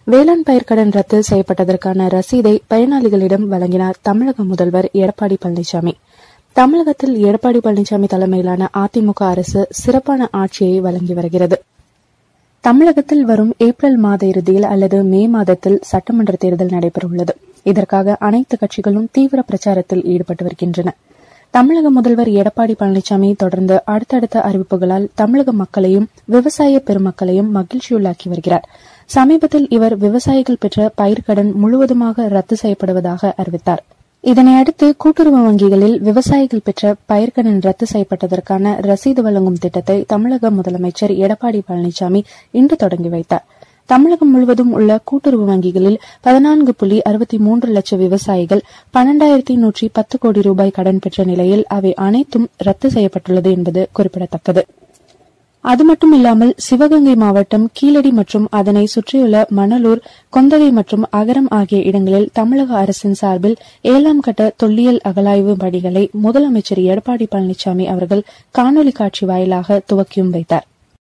வேளாண் பயிர்க்கடன் ரத்து செய்யப்பட்டதற்கான ரசீதை பயனாளிகளிடம் வழங்கினார் தமிழக முதல்வர் எடப்பாடி பழனிசாமி தமிழகத்தில் எடப்பாடி பழனிசாமி தலைமையிலான அதிமுக அரசு சிறப்பான ஆட்சியை வழங்கி வருகிறது தமிழகத்தில் வரும் ஏப்ரல் மாத இறுதியில் அல்லது மே மாதத்தில் சட்டமன்ற தேர்தல் நடைபெறவுள்ளது இதற்காக அனைத்து கட்சிகளும் தீவிர பிரச்சாரத்தில் ஈடுபட்டு வருகின்றன தமிழக முதல்வர் எடப்பாடி பழனிசாமி தொடர்ந்து அடுத்தடுத்த அறிவிப்புகளால் தமிழக மக்களையும் விவசாய பெருமக்களையும் மகிழ்ச்சியுள்ளாக்கி வருகிறார் சமீபத்தில் இவர் விவசாயிகள் பெற்ற பயிர்க்கடன் முழுவதுமாக ரத்து செய்யப்படுவதாக அறிவித்தார் இதனை அடுத்து கூட்டுறவு வங்கிகளில் விவசாயிகள் பெற்ற பயிர்க்கடன் ரத்து செய்யப்பட்டதற்கான ரசீது வழங்கும் திட்டத்தை தமிழக முதலமைச்சர் எடப்பாடி பழனிசாமி இன்று தொடங்கி வைத்தார் தமிழகம் முழுவதும் உள்ள கூட்டுறவு வங்கிகளில் பதினான்கு புள்ளி அறுபத்தி மூன்று லட்சம் விவசாயிகள் பன்னெண்டாயிரத்தி நூற்றி பத்து கோடி ரூபாய் கடன் பெற்ற நிலையில் அவை அனைத்தும் ரத்து செய்யப்பட்டுள்ளது என்பது குறிப்பிடத்தக்கது அது மட்டும் இல்லாமல் சிவகங்கை மாவட்டம் கீழடி மற்றும் அதனை சுற்றியுள்ள மணலூர் கொந்தகை மற்றும் அகரம் ஆகிய இடங்களில் தமிழக அரசின் சார்பில் ஏழாம் கட்ட தொல்லியல் அகலாய்வு பணிகளை முதலமைச்சர் எடப்பாடி பழனிசாமி அவர்கள் காணொலி காட்சி வாயிலாக துவக்கியும் வைத்தார்